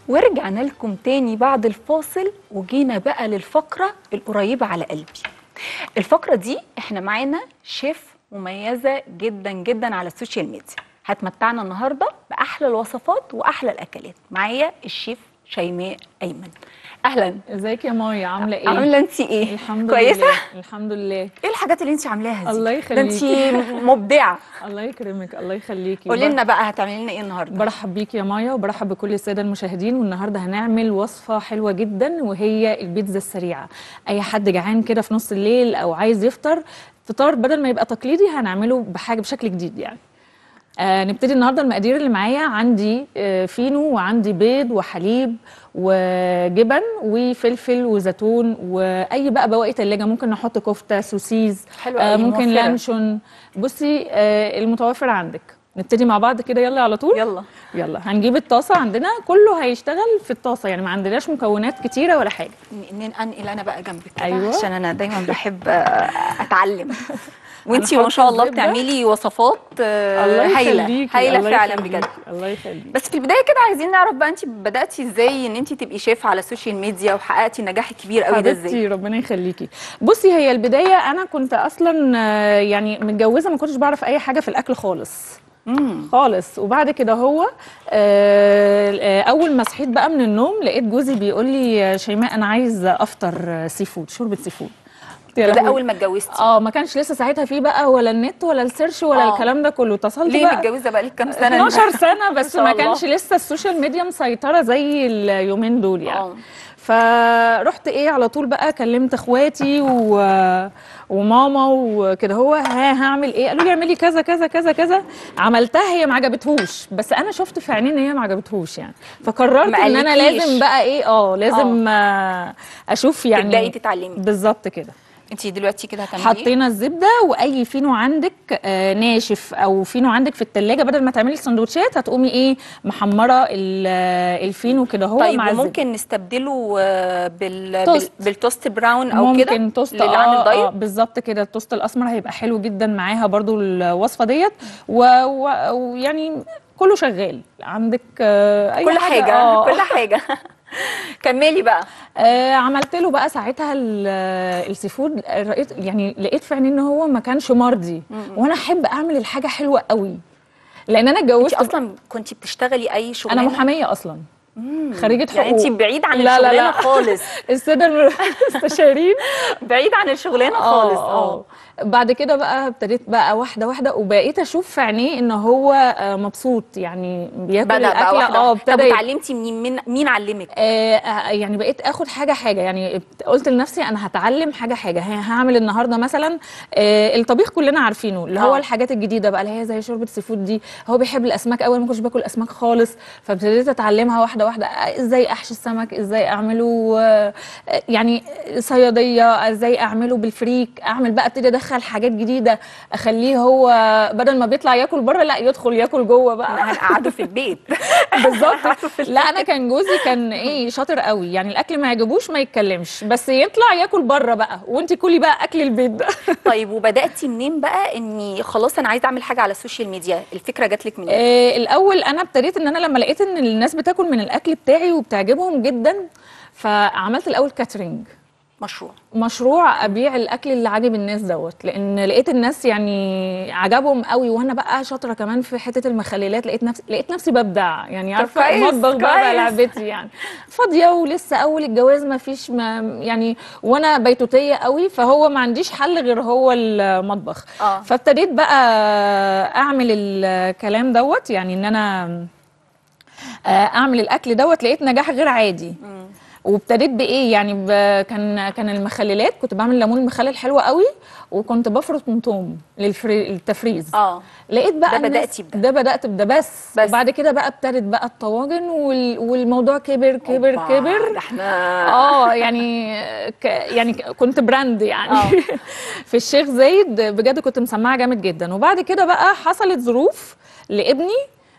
ورجعنا لكم تاني بعد الفاصل وجينا بقى للفقرة القريبة على قلبي الفقرة دي احنا معانا شيف مميزة جدا جدا على السوشيال ميديا هتمتعنا النهاردة بأحلى الوصفات وأحلى الأكلات معايا الشيف شيماء أيمن أهلا ازيك يا مايا عامله ايه عاملة انت ايه؟ الحمد كويسة؟ لله الحمد لله ايه الحاجات اللي انت عاملاها دي؟ الله ده انت يخليكي. مبدعة الله يكرمك الله يخليكي قولي بر- لنا بقى هتعملي لنا ايه النهارده؟ برحب بيك يا مايا وبرحب بكل الساده المشاهدين والنهارده هنعمل وصفه حلوه جدا وهي البيتزا السريعه اي حد جعان كده في نص الليل او عايز يفطر فطار بدل ما يبقى تقليدي هنعمله بحاجه بشكل جديد يعني آه نبتدي النهارده المقادير اللي معايا عندي آه فينو وعندي بيض وحليب وجبن وفلفل وزيتون واي بقى بواقي تلاجة ممكن نحط كفته سوسيز حلو آه أوي، ممكن موفرة. لانشون بصي آه المتوفر عندك نبتدي مع بعض كده يلا على طول يلا يلا هنجيب الطاسه عندنا كله هيشتغل في الطاسه يعني ما عندناش مكونات كتيره ولا حاجه ن- انقل انا بقى جنبك كده أيوة. عشان انا دايما بحب آه، اتعلم وانتي ما هنحط شاء الله الزبدة. بتعملي وصفات آه، الله هايله يخليكي هايله الله فعلا يخليكي، بجد الله يخليك بس في البدايه كده عايزين نعرف بقى انت بداتي ازاي ان انت تبقي شيف على السوشيال ميديا وحققتي النجاح الكبير قوي ده ازاي حبيبتي ربنا يخليكي بصي هي البدايه انا كنت اصلا آه، يعني متجوزه ما كنتش بعرف اي حاجه في الاكل خالص امم خالص وبعد كده هو آه، آه، اول ما صحيت بقى من النوم لقيت جوزي بيقول لي آه، شيماء انا عايز افطر آه، سي فود شوربه سي فود قلت يا ده لهوي. اول ما اتجوزتي اه ما كانش لسه ساعتها في بقى ولا النت ولا السيرش ولا آه. الكلام ده كله اتصلت ليه بقى متجوزه بقى لك كام سنه 12 سنه بس شاء ما الله. كانش لسه السوشيال ميديا مسيطره زي اليومين دول يعني اه فرحت ايه على طول بقى كلمت اخواتي و... وماما وكده هو ها هعمل ايه قالوا لي اعملي كذا كذا كذا كذا عملتها هي ما عجبتهوش بس انا شفت في عينين ان هي ما عجبتهوش يعني فقررت ما ان انا قالكيش. لازم بقى ايه اه لازم آه اشوف يعني تبداي تتعلمي بالظبط كده انت دلوقتي كده هتعملي ايه حطينا الزبده واي فينو عندك آه ناشف او فينو عندك في التلاجة بدل ما تعملي سندوتشات هتقومي ايه محمره ال- آه، الفينو كده هو طيب مع الزبدة. وممكن نستبدله آه، بال... بال... توست. بالتوست براون او كده ممكن توست للي عامل اه, دايت آه بالظبط كده التوست الاسمر هيبقى حلو جدا معاها برضو الوصفه ديت و- و- ويعني كله شغال عندك آه اي كل حاجه آه. كل حاجه كملي بقى آه عملت له بقى ساعتها ال- السي فود رأيت يعني لقيت في عيني ان هو ما كانش مرضي وانا احب اعمل الحاجه حلوه قوي لان انا انت اتجوزت اصلا كنت بتشتغلي اي شغلانه انا محاميه اصلا خريجه حقوق يعني انت بعيد عن لا لا الشغلانه لا. خالص الساده المستشارين بعيد عن الشغلانه خالص اه بعد كده بقى ابتديت بقى واحده واحده وبقيت اشوف في عينيه ان هو آه، مبسوط يعني بياكل بدا بقى الاكل واحده اه اه طب ابتدى اتعلمتي منين مين مين علمك آه آه، يعني بقيت اخد حاجه حاجه يعني ابت- قلت لنفسي انا هتعلم حاجه حاجه ه- هعمل النهارده مثلا آه الطبيخ كلنا عارفينه اللي هو آه. الحاجات الجديده بقى اللي هي زي شوربه سي فود دي هو بيحب الاسماك اول ما كنتش باكل اسماك خالص فابتديت اتعلمها واحده واحده آه، ازاي احشي السمك ازاي اعمله آه آه، يعني صياديه ازاي اعمله بالفريك اعمل بقى ابتدي ادخل حاجات جديده اخليه هو بدل ما بيطلع ياكل بره لا يدخل ياكل جوه بقى هنقعده في البيت بالظبط لا انا كان جوزي كان ايه شاطر قوي يعني الاكل ما يعجبوش ما يتكلمش بس يطلع ياكل بره بقى وانت كلي بقى اكل البيت ده طيب وبداتي منين بقى اني خلاص انا عايزه اعمل حاجه على السوشيال ميديا الفكره جات لك منين آه الاول انا ابتديت ان انا لما لقيت ان الناس بتاكل من الاكل بتاعي وبتعجبهم جدا فعملت الاول كاترينج مشروع مشروع ابيع الاكل اللي عاجب الناس دوت لان لقيت الناس يعني عجبهم قوي وانا بقى شاطره كمان في حته المخللات لقيت نفسي لقيت نفسي ببدع يعني طب عارفه كويس، المطبخ بقى, بقى كويس. لعبتي يعني فاضيه ولسه اول الجواز ما فيش ما يعني وانا بيتوتيه قوي فهو ما عنديش حل غير هو المطبخ اه فابتديت بقى اعمل الكلام دوت يعني ان انا آه، اعمل الاكل دوت لقيت نجاح غير عادي مم. وابتديت بايه يعني ب... كان كان المخللات كنت بعمل ليمون مخلل حلو قوي وكنت بفرط من توم للفري... للتفريز اه لقيت بقى ده الناس- بدأتي بده. ده بدات بده بس, بس. بس. وبعد كده بقى ابتدت بقى الطواجن وال... والموضوع كبر كبر أوبا، كبر ده احنا اه يعني ك... يعني ك- كنت براند يعني آه. في الشيخ زايد بجد كنت مسمعه جامد جدا وبعد كده بقى حصلت ظروف لابني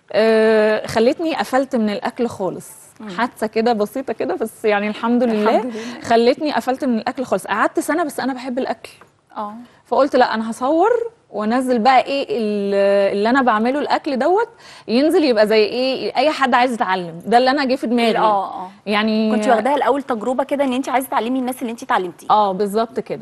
آه خلتني قفلت من الاكل خالص حادثه كده بسيطه كده بس يعني الحمد لله, الحمد لله. خلتني قفلت من الاكل خالص قعدت سنه بس انا بحب الاكل اه فقلت لا انا هصور وانزل بقى ايه ال- اللي انا بعمله الاكل دوت ينزل يبقى زي ايه اي حد عايز يتعلم ده اللي انا جه في دماغي اه اه يعني كنت واخداها الاول تجربه كده ان انت عايزه تعلمي الناس اللي انت اتعلمتيه اه بالظبط كده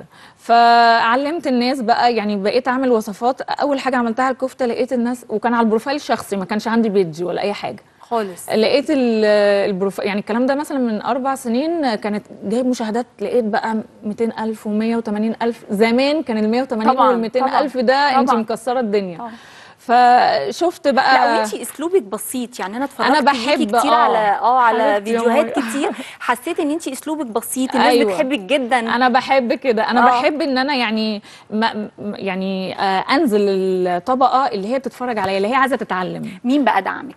فعلمت الناس بقى يعني بقيت اعمل وصفات اول حاجه عملتها الكفته لقيت الناس وكان على البروفايل الشخصي ما كانش عندي بيدج ولا اي حاجه خالص لقيت ال- البروفايل يعني الكلام ده مثلا من اربع سنين كانت جايب مشاهدات لقيت بقى 200000 و180000 زمان كان ال 180 طبعاً، وال 200000 ده انت طبعاً. مكسره الدنيا آه. فشفت بقى لا وانتي اسلوبك بسيط يعني انا اتفرجت أنا ليكي بحب- كتير آه. على اه على حبيبتي يا فيديوهات ماما. كتير حسيت ان انتي اسلوبك بسيط الناس أيوة. بتحبك جدا انا بحب كده انا آه. بحب ان انا يعني ما م- يعني آه انزل الطبقه اللي هي بتتفرج عليا اللي هي عايزه تتعلم مين بقى دعمك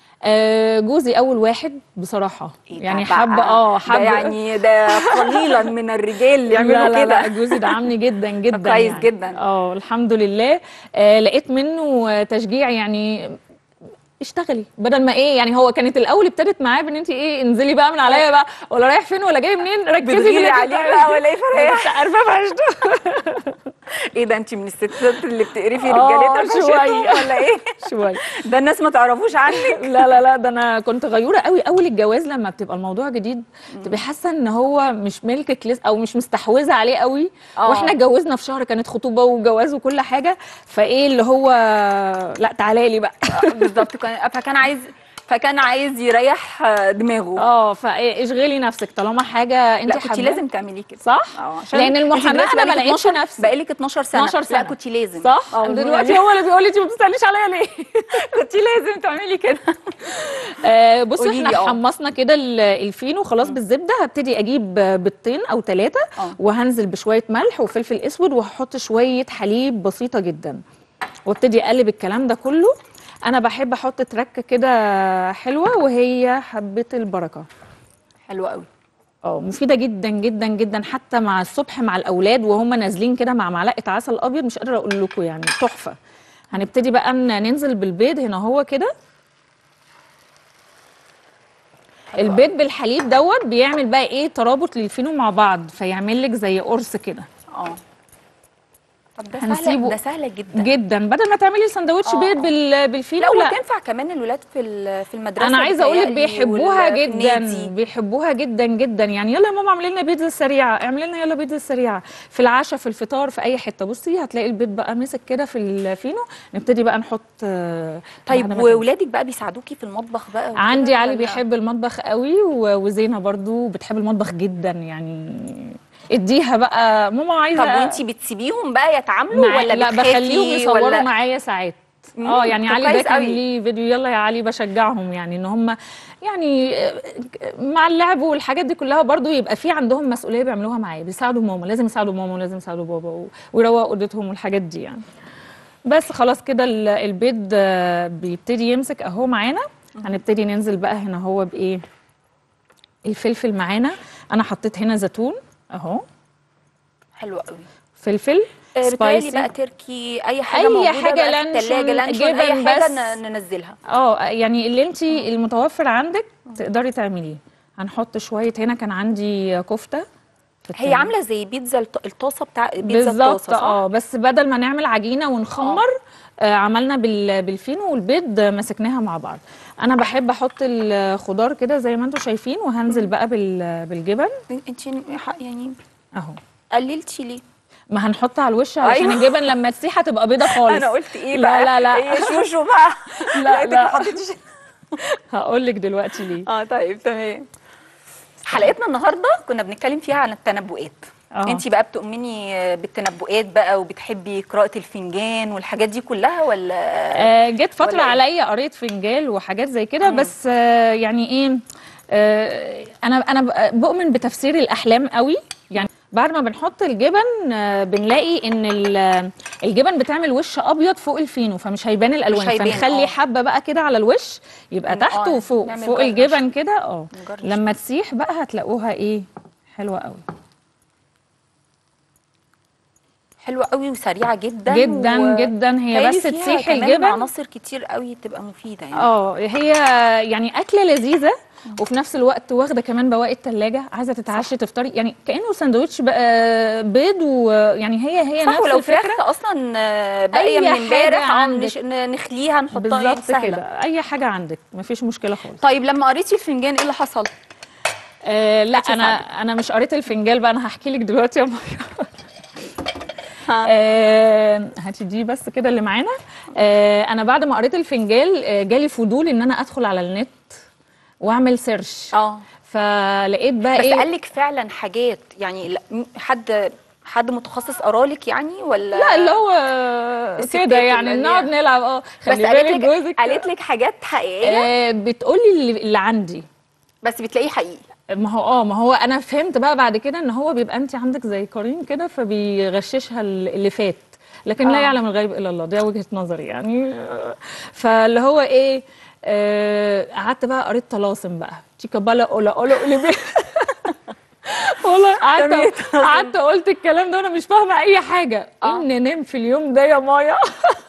آه جوزي اول واحد بصراحه إيه ده يعني بقى؟ حب اه ده حب يعني ده قليلا من الرجال اللي يعملوا لا لا كده لا جوزي دعمني جدا جدا كويس يعني. جدا. اه الحمد لله آه لقيت منه تشجيع يعني اشتغلي بدل ما ايه يعني هو كانت الاول ابتدت معاه بان انت ايه انزلي بقى من عليا بقى ولا رايح فين ولا جاي منين ركزي في بتغيري اللي انت عليه بتعمليه. بقى ولا ايه فرق مش عارفه فشته ايه ده انت من الستات اللي بتقرفي آه، رجالتها في شوية. عيشتهم ولا ايه شويه ده الناس ما تعرفوش عنك لا لا لا ده انا كنت غيوره قوي اول الجواز لما بتبقى الموضوع جديد تبقى حاسه ان هو مش ملكك لسه او مش مستحوذه عليه قوي آه. واحنا اتجوزنا في شهر كانت خطوبه وجواز وكل حاجه فايه اللي هو لا تعالى لي بقى بالظبط كان فكان عايز فكان عايز يريح دماغه اه فاشغلي نفسك طالما حاجه انت لا كنت حابة. لازم تعملي كده صح اه عشان لان انت المحاماه دلوقتي انا ما بقالك لقيتش 12 نفسي بقالك 12 سنه 12 سنه لا كنت لازم صح اه دلوقتي هو اللي بيقول لي انت ما بتساليش عليا ليه كنت لازم تعملي كده آه بصي قولي احنا لي اه. حمصنا كده ال- الفينو خلاص بالزبده هبتدي اجيب بيضتين او ثلاثه اه. وهنزل بشويه ملح وفلفل اسود وهحط شويه حليب بسيطه جدا وابتدي اقلب الكلام ده كله انا بحب احط تركه كده حلوه وهي حبه البركه حلوه قوي اه مفيده جدا جدا جدا حتى مع الصبح مع الاولاد وهم نازلين كده مع معلقه عسل ابيض مش قادره اقول لكم يعني تحفه هنبتدي بقى ن- ننزل بالبيض هنا هو كده البيض بالحليب دوت بيعمل بقى ايه ترابط للفينو مع بعض فيعمل لك زي قرص كده اه طب ده سهله هنسيبه ده سهله جدا جدا بدل ما تعملي سندوتش اه، بيض اه. بال- بالفينو لا لا وتنفع كمان الولاد في ال- في المدرسه انا عايزه اقول لك بتهيألي بيحبوها وال- في جدا النادي. بيحبوها جدا جدا يعني يلا يا ماما اعملي لنا بيتزا سريعه اعملي لنا يلا بيتزا سريعه في العشاء في الفطار في اي حته بصي هتلاقي البيض بقى مسك كده في الفينو نبتدي بقى نحط آه، بعد طيب ما وولادك بقى بيساعدوكي في المطبخ بقى وكده عندي علي ولا- بيحب المطبخ قوي و- وزينه برضو بتحب المطبخ جدا يعني اديها بقى ماما عايزه طب وانتي بتسيبيهم بقى يتعاملوا مع... ولا لا بتخافي بخليهم يصوروا ولا معايا ساعات مم، اه يعني طب علي ده كويس كان قوي. ليه فيديو يلا يا علي بشجعهم يعني ان هم يعني آه، مع اللعب والحاجات دي كلها برضو يبقى في عندهم مسؤوليه بيعملوها معايا بيساعدوا ماما لازم يساعدوا ماما ولازم يساعدوا بابا و- ويروقوا اوضتهم والحاجات دي يعني بس خلاص كده ال- البيض آه، بيبتدي يمسك اهو معانا هنبتدي ننزل بقى هنا هو بايه الفلفل معانا انا حطيت هنا زيتون اهو حلو قوي فلفل آه، بتهيألي سبايسي بقى تركي اي حاجه أي موجوده حاجة بقى لانشون، في الثلاجه لانشون اي جبن حاجه بس. ن- ننزلها اه يعني اللي انت المتوفر عندك تقدري تعمليه هنحط شويه هنا كان عندي كفته في هي التلاجة. عامله زي بيتزا الط- الطاسه بتاع بيتزا بالظبط الطاسه صح؟ اه بس بدل ما نعمل عجينه ونخمر آه عملنا بال- بالفينو والبيض آه، مسكناها مع بعض انا بحب احط الخضار كده زي ما انتم شايفين وهنزل بقى بال- بالجبن انت يعني اهو قللتي ليه؟ ما هنحط على الوش عشان أيوة. الجبن لما تسيح هتبقى بيضه خالص انا قلت ايه لا بقى؟ لا لا ايه شوشو بقى لا، لقيتك لا. ما حطيتيش هقول لك دلوقتي ليه اه طيب تمام حلقتنا النهارده كنا بنتكلم فيها عن التنبؤات اه. انت بقى بتؤمني بالتنبؤات بقى وبتحبي قراءه الفنجان والحاجات دي كلها ولا آه، جت فترة ولا إيه؟ عليا قريت فنجال وحاجات زي كده بس آه، يعني ايه آه، انا انا ب- بؤمن بتفسير الاحلام قوي يعني بعد ما بنحط الجبن آه، بنلاقي ان ال- الجبن بتعمل وش ابيض فوق الفينو فمش هيبان الالوان هيبان، فنخلي اه. حبه بقى كده على الوش يبقى مم، تحت اه، وفوق نعمل فوق جرنش. الجبن كده اه نجرش. لما تسيح بقى هتلاقوها ايه حلوه قوي حلوه قوي وسريعه جدا جدا جدا هي تهيألي بس فيها تسيح كمان الجبن عناصر كتير قوي تبقى مفيده يعني اه هي يعني اكله لذيذه وفي نفس الوقت واخده كمان بواقي التلاجة عايزه تتعشي تفطري يعني كانه ساندوتش بقى بيض ويعني هي هي صح نفس ولو الفكره فراخ اصلا آه، باقيه أي من حاجة امبارح آه، عندك. نش- ن- نخليها نحطها بالظبط سهله كده اي حاجه عندك مفيش مشكله خالص طيب لما قريتي الفنجان ايه اللي حصل؟ آه لا هاتي انا انا مش قريت الفنجان بقى انا هحكي لك دلوقتي يا مايا ها. آه هاتي دي بس كده اللي معانا آه انا بعد ما قريت الفنجان آه جالي فضول ان انا ادخل على النت واعمل سيرش اه فلقيت بقى بس ايه قال لك فعلا حاجات يعني لا- م- حد حد متخصص قرالك يعني ولا لا اللي هو الستات كده يعني اللي نقعد هي- نلعب اه بس خلي قالت بالك لك جوزك قالت لك حاجات حقيقيه آه بتقولي اللي, اللي عندي بس بتلاقيه حقيقي ما هو اه ما هو انا فهمت بقى بعد كده ان هو بيبقى انت عندك زي قرين كده فبيغششها ال- اللي فات لكن لا آه. يعلم الغيب الا الله دي وجهة نظري يعني آه، فاللي هو ايه آه، قعدت بقى قريت طلاسم بقى تشيكا بالا اولا اولا أولي بي والله تمام. قعدت قعدت قلت الكلام ده وانا مش فاهمه اي حاجه آه. ان نام في اليوم ده يا مايا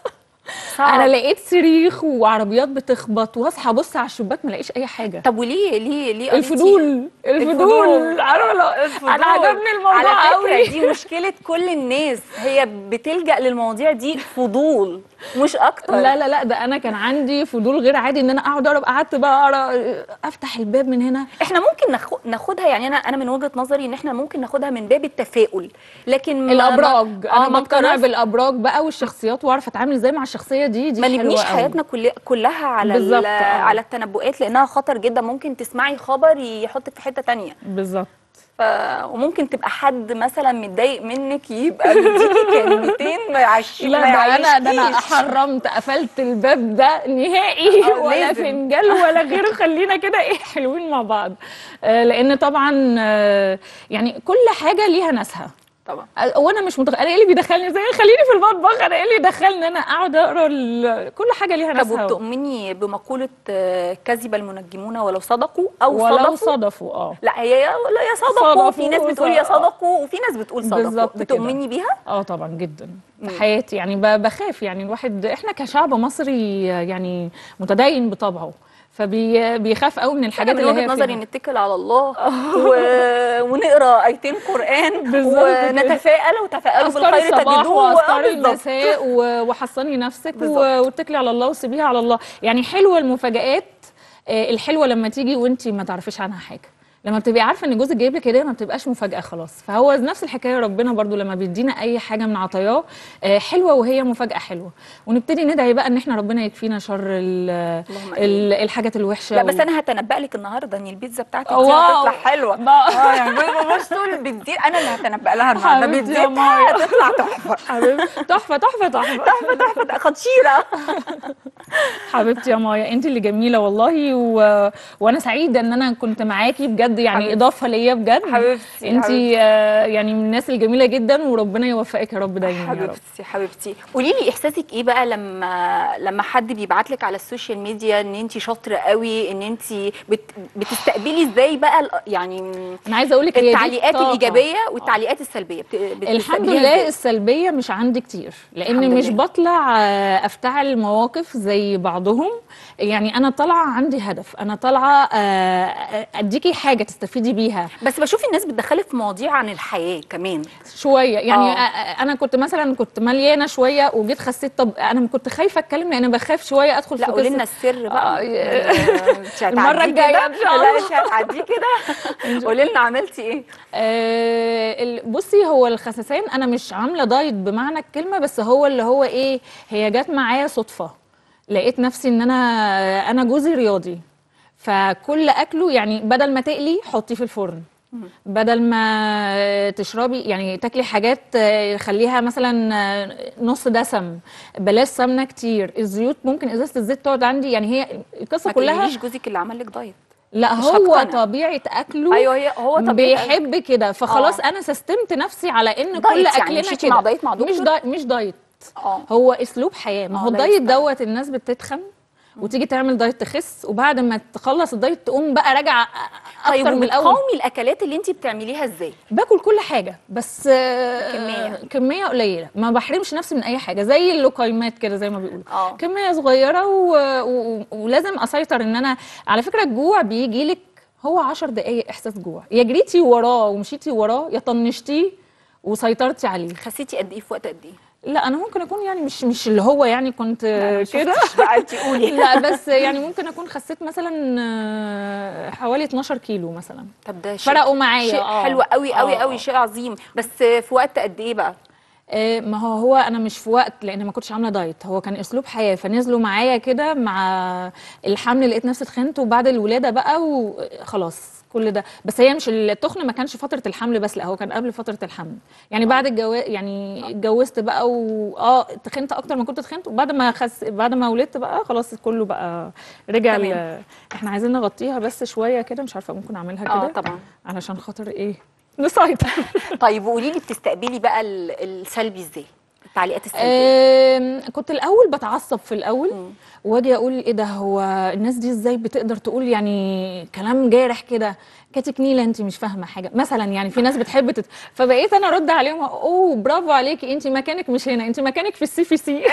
صعب انا لقيت صريخ وعربيات بتخبط واصحى ابص على الشباك ما الاقيش اي حاجه طب وليه ليه ليه قريتي؟ الفضول الفضول الفضول. عارفه لا الفضول. انا عجبني الموضوع على فكرة قوي دي مشكلة كل الناس هي بتلجأ للمواضيع دي فضول مش أكتر لا لا لا ده انا كان عندي فضول غير عادي ان انا اقعد اقرا قعدت بقى اقرا افتح الباب من هنا احنا ممكن ناخ- ناخدها يعني انا انا من وجهة نظري ان احنا ممكن ناخدها من باب التفاؤل لكن ما- الابراج ما- انا آه، ما بقتنع نكرس- بالابراج بقى والشخصيات واعرف اتعامل ازاي مع الشخصيه دي دي ما حلوة نبنيش قوي. حياتنا كل كلها على ال- بالظبط، آه. على التنبؤات لانها خطر جدا ممكن تسمعي خبر يحطك في حتة تانية بالظبط ف... وممكن تبقى حد مثلا متضايق منك يبقى مديكي كلمتين ما يعش لا ما ده انا ده انا يعيشكيش. حرمت قفلت الباب ده نهائي آه، ولا لازم. فنجان ولا غيره خلينا كده ايه حلوين مع بعض آه، لان طبعا آه، يعني كل حاجه ليها ناسها طبعا وانا مش متخ... انا ايه اللي بيدخلني زي خليني في المطبخ انا ايه اللي يدخلني انا اقعد اقرا ال... كل حاجه ليها طب ناسها وبتؤمني بمقولة آه، كذب المنجمون ولو صدقوا أو ولو صدقوا صدفوا اه لا هي يا لا يا صدقوا صدقوا في ناس بتقول يا وص- صدقوا وفي ناس بتقول صدقوا بالظبط كده. بتؤمني بيها اه طبعا جدا في حياتي يعني ب- بخاف يعني الواحد احنا كشعب مصري يعني متدين بطبعه فبيخاف قوي من انا الحاجات من اللي وجهة هي نظري فيها. نتكل على الله و... ونقرا ايتين قران بالظبط كده. ونتفائل وتفائلوا أذكار بالخير الصباح تجدوه واذكار آه، بالظبط. المساء و- وحصني نفسك بالظبط. و- واتكلي على الله وسيبيها على الله يعني حلوه المفاجآت آه، الحلوه لما تيجي وانت ما تعرفيش عنها حاجه لما بتبقي عارفه ان جوزك جايب لك هديه ما بتبقاش مفاجاه خلاص فهو نفس الحكايه ربنا برضو لما بيدينا اي حاجه من عطاياه آه، حلوه وهي مفاجاه حلوه ونبتدي ندعي بقى ان احنا ربنا يكفينا شر ال- اللهم ال- الحاجات الوحشه لا بس و- انا هتنبأ لك النهارده ان البيتزا بتاعتك دي واو. هتطلع حلوه بقى- اه يعني بص تقول البيتزا انا اللي هتنبأ لها النهارده حبيبتي يا بيتزا مايا. هتطلع تحفه حبيبتي تحفه تحفه تحفه تحفه تحفه خطيره حبيبتي يا مايا انت اللي جميله والله و... وانا سعيده ان انا كنت معاكي بجد يعني حبيبتي. اضافه ليا بجد حبيبتي، انت حبيبتي. آه يعني من الناس الجميله جدا وربنا يوفقك يا رب دايما يا رب حبيبتي حبيبتي قولي لي احساسك ايه بقى لما لما حد بيبعت لك على السوشيال ميديا ان انت شاطره قوي ان انت بت بتستقبلي ازاي بقى ال- يعني انا عايزه اقول لك هي دي التعليقات الطاقة. الايجابيه والتعليقات السلبيه بت- الحمد بتستقبليها لله إزاي؟ السلبيه مش عندي كتير لان الحمد مش لله. بطلع آه، افتعل مواقف زي بعضهم يعني انا طالعه عندي هدف انا طالعه آه، اديكي حاجه تستفيدي بيها بس بشوف الناس بتدخلك في مواضيع عن الحياه كمان شويه يعني آه. آه. انا كنت مثلا كنت مليانه شويه وجيت خسيت طب انا كنت خايفه اتكلم لان بخاف شويه ادخل لا في قولي قصة- لنا السر بقى آه، آه، انت هتعديه المرة الجاية كده؟ إن شاء لا الله. انت هتعديه كده قولي لنا عملتي ايه آه ال- بصي هو الخسسان انا مش عامله دايت بمعنى الكلمه بس هو اللي هو ايه هي جت معايا صدفه لقيت نفسي ان انا انا جوزي رياضي فكل اكله يعني بدل ما تقلي حطيه في الفرن بدل ما تشربي يعني تاكلي حاجات آه، خليها مثلا آه، نص دسم بلاش سمنه كتير الزيوت ممكن ازازه الزيت تقعد عندي يعني هي القصه ما كلها تقوليش جوزك اللي عمل لك دايت لا مش هو هقتنع. طبيعه اكله ايوه هي هو طبيعي بيحب كده فخلاص آه. انا سستمت نفسي على ان دايت كل يعني اكلنا مشيتي كده مع دايت مع مش دكتور؟ دايت مش دايت اه هو اسلوب حياه ما آه، هو لايف الدايت ستايل. دوت الناس بتتخن وتيجي تعمل دايت تخس وبعد ما تخلص الدايت تقوم بقى راجعه اكتر طيب من الاول وبتقاومي الاكلات اللي انت بتعمليها ازاي باكل كل حاجه بس آه، كمية. كميه قليله ما بحرمش نفسي من اي حاجه زي اللقيمات كده زي ما بيقولوا اه. كميه صغيره و... و... ولازم اسيطر ان انا على فكره الجوع بيجي لك هو 10 دقائق احساس جوع يا جريتي وراه ومشيتي وراه يا طنشتيه وسيطرتي عليه خسيتي قد ايه في وقت قد ايه لا انا ممكن اكون يعني مش مش اللي هو يعني كنت ما كده شفتش بقى انت قولي لا بس يعني ممكن اكون خسيت مثلا آه، حوالي 12 كيلو مثلا طب ده شيء فرقوا معايا شيء اه. حلو قوي قوي اه. قوي شيء عظيم بس في وقت قد ايه بقى آه، ما هو هو انا مش في وقت لان ما كنتش عامله دايت هو كان اسلوب حياه فنزلوا معايا كده مع الحمل لقيت نفسي اتخنت وبعد الولاده بقى وخلاص كل ده بس هي مش التخن ما كانش فتره الحمل بس لا هو كان قبل فتره الحمل يعني بعد الجواز يعني اتجوزت بقى واه تخنت اكتر ما كنت تخنت وبعد ما خس بعد ما ولدت بقى خلاص كله بقى رجع تمام. ل... احنا عايزين نغطيها بس شويه كده مش عارفه ممكن اعملها كده اه طبعا علشان خاطر ايه نسيطر طيب وقولي لي بتستقبلي بقى ال- السلبي ازاي التعليقات السلبيه آم، كنت الاول بتعصب في الاول مم. واجي اقول ايه ده هو الناس دي ازاي بتقدر تقول يعني كلام جارح كده كاتك نيله انت مش فاهمه حاجه مثلا يعني في ناس بتحب تت... فبقيت انا ارد عليهم اوه برافو عليكي انت مكانك مش هنا انت مكانك في السي في سي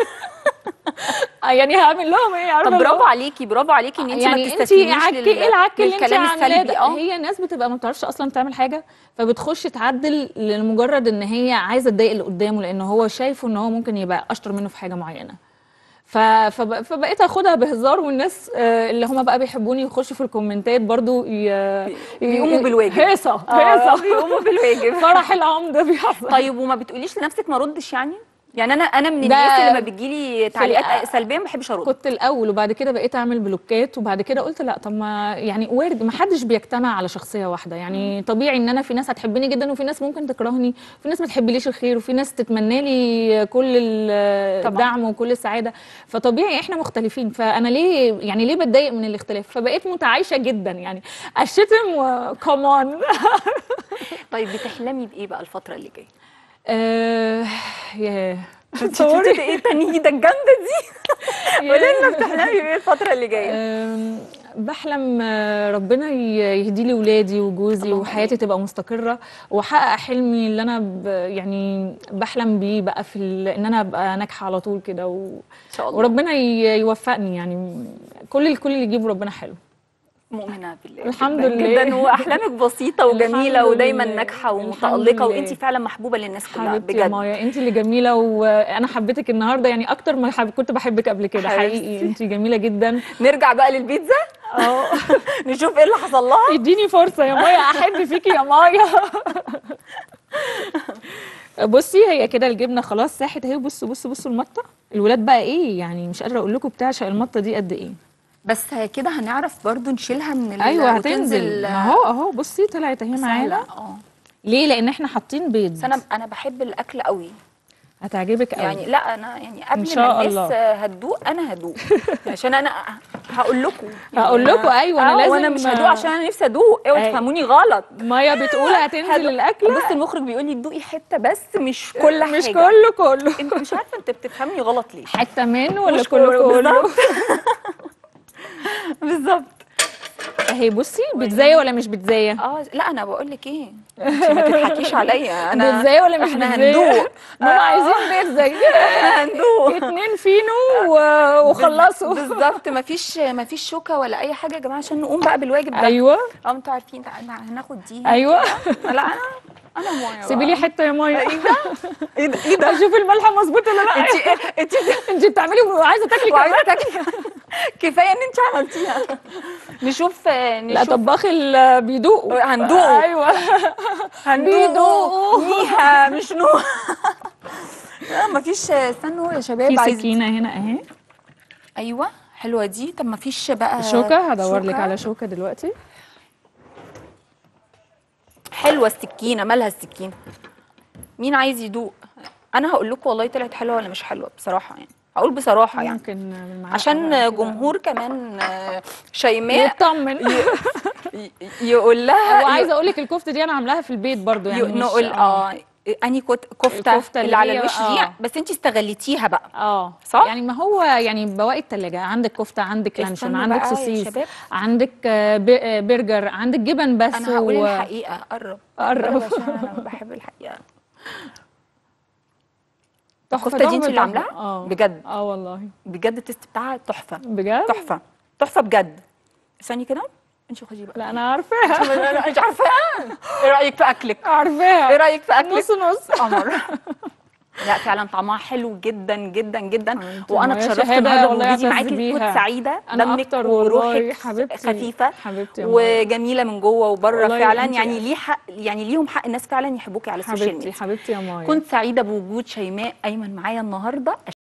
يعني هعمل لهم ايه عارفه طب اللي هو- برافو عليكي برافو عليكي ان انت ما يعني انت تستسلميش عك لل- ايه العك اللي انت للكلام عاملاه السلبي ده اه هي ناس بتبقى ما بتعرفش اصلا تعمل حاجه فبتخش تعدل لمجرد ان هي عايزه تضايق اللي قدامه لان هو شايفه ان هو ممكن يبقى اشطر منه في حاجه معينه ف... فب... فبقيت اخدها بهزار والناس آه، اللي هم بقى بيحبوني يخشوا في الكومنتات برضو ي... بيقوموا بالواجب. هيصه آه، هيصه بيقوموا بالواجب فرح العمده بيحصل طيب وما بتقوليش لنفسك ما ردش يعني يعني انا انا من ده الناس اللي لما بتجيلي تعليقات الأ- سلبيه ما بحبش ارد كنت الاول وبعد كده بقيت اعمل بلوكات وبعد كده قلت لا طب ما يعني وارد ما حدش بيجتمع على شخصيه واحده يعني طبيعي ان انا في ناس هتحبني جدا وفي ناس ممكن تكرهني في ناس ما تحبليش الخير وفي ناس تتمنى لي كل ال- طبعاً. الدعم وكل السعاده فطبيعي احنا مختلفين فانا ليه يعني ليه بتضايق من الاختلاف فبقيت متعايشه جدا يعني الشتم وكمان طيب بتحلمي بايه بقى الفتره اللي جايه آه ياه تصوري ايه التنهيده الجامده دي قولي لنا بتحلمي بايه الفتره اللي جايه أم، بحلم آه، ربنا ي- يهدي لي ولادي وجوزي اللهم وحياتي تبقى مستقره واحقق حلمي اللي انا ب يعني بحلم بيه بقى في ال- ان انا ابقى ناجحه على طول كده و... ان شاء الله وربنا ي- يوفقني يعني كل الكل اللي يجيبه ربنا حلو مؤمنه بالله الحمد جداً لله. جدا واحلامك بسيطه وجميله الحمد ودايما لله. ناجحه الحمد ومتالقه لله. وانت فعلا محبوبه للناس كلها حبيبتي يا بجد مايا انت اللي جميله وانا حبيتك النهارده يعني اكتر ما حب... كنت بحبك قبل كده حبيبتي. حقيقي انت جميله جدا نرجع بقى للبيتزا اه نشوف ايه اللي حصل لها اديني فرصه يا مايا احب فيكي يا مايا بصي هي كده الجبنه خلاص ساحت اهي بصوا بصوا بصوا المطه الولاد بقى ايه يعني مش قادره اقول لكم بتعشق المطه دي قد ايه بس كده هنعرف برضو نشيلها من ال- ايوه وتنزل هتنزل ما هو اهو بصي طلعت اهي سهلة. معانا اه ليه لان احنا حاطين بيض بس انا انا بحب الاكل قوي هتعجبك قوي يعني لا انا يعني قبل شاء ما الناس الله. هتدوق انا هدوق عشان انا هقول لكم هقول لكم أيوة، أنا أنا وانا لازم- مش هدوق عشان انا نفسي ادوق اوعوا أيوة. تفهموني غلط مايا بتقول هتنزل هدوق. الاكله بص المخرج بيقول لي دوقي حته بس مش كل حاجه مش كله كله انت مش عارفه انت بتفهمني غلط ليه حته منه ولا مش كله كله، كله بالظبط. بالظبط اهي بصي بتزاية ولا مش بتزاية اه لا انا بقول لك ايه انت ما تضحكيش عليا انا بتزاية ولا مش احنا بتزاية؟ هندوق ماما آه. عايزين بيض زي احنا هندوق اتنين فينو و- وخلصوا بالظبط مفيش مفيش شوكه ولا اي حاجه يا جماعه عشان نقوم بقى بالواجب ده ايوه اه انتوا عارفين تعالى هناخد دي ايوه لا انا انا مايا سيبي لي حته يا مايا ايه ده ايه ده ايه ده اشوف الملح مظبوط ولا لا انت انت انت بتعملي وعايزه تاكلي كمان وعايزه تاكلي كفايه ان انت عملتيها نشوف لا نشوف طباخ اللي بيدوقوا هندوقوا. ايوه هندوقوا بيدوقوا. نيها مش نو لا مفيش استنوا يا شباب في عايز سكينه هنا اهي ايوه حلوه دي طب مفيش بقى شوكه هدور لك شوكة؟ على شوكه دلوقتي حلوه السكينه مالها السكينه مين عايز يدوق انا هقول لكم والله طلعت حلوه ولا مش حلوه بصراحه يعني هقول بصراحه يعني ممكن بالمعلقة عشان كده. جمهور كمان آه، شيماء يطمن ي- يقول لها وعايزه اقول لك الكفته دي انا عاملاها في البيت برضو يعني ي- مش- نقول اه اني كت- كفته, الكفتة اللي اللي على هي- الوش دي آه. بس انت استغلتيها بقى اه صح؟ يعني ما هو يعني بواقي التلاجة عندك كفتة عندك لانشون استنوا عندك بقى يا سوسيس شباب. عندك آه، ب- آه، برجر عندك جبن بس انا هقول و- الحقيقه قرب قرب. عشان انا بحب الحقيقه تحفة الكفته دي تحفة انت اللي تحفة. عاملاها اه بجد اه والله بجد التست بتاعها تحفه بجد تحفه تحفه بجد استني كده انت خدي بقى لا انا عارفاها انا مش عارفاها ايه رايك في اكلك ايه عارفاها رايك في اكلك نص نص قمر لا فعلا طعمها حلو جدا جدا جدا حبيبتي وانا يا اتشرفت شهادة النهارده والله بوجودي أعتز معاكي بيها. كنت سعيده أنا دمك أكتر والله، وروحك حبيبتي. خفيفه حبيبتي يا ماما. وجميله من جوه وبره والله فعلا أنت- يعني ليه حق يعني ليهم حق الناس فعلا يحبوكي على السوشيال حبيبتي ميديا حبيبتي يا مايا كنت سعيده بوجود شيماء ايمن معايا النهارده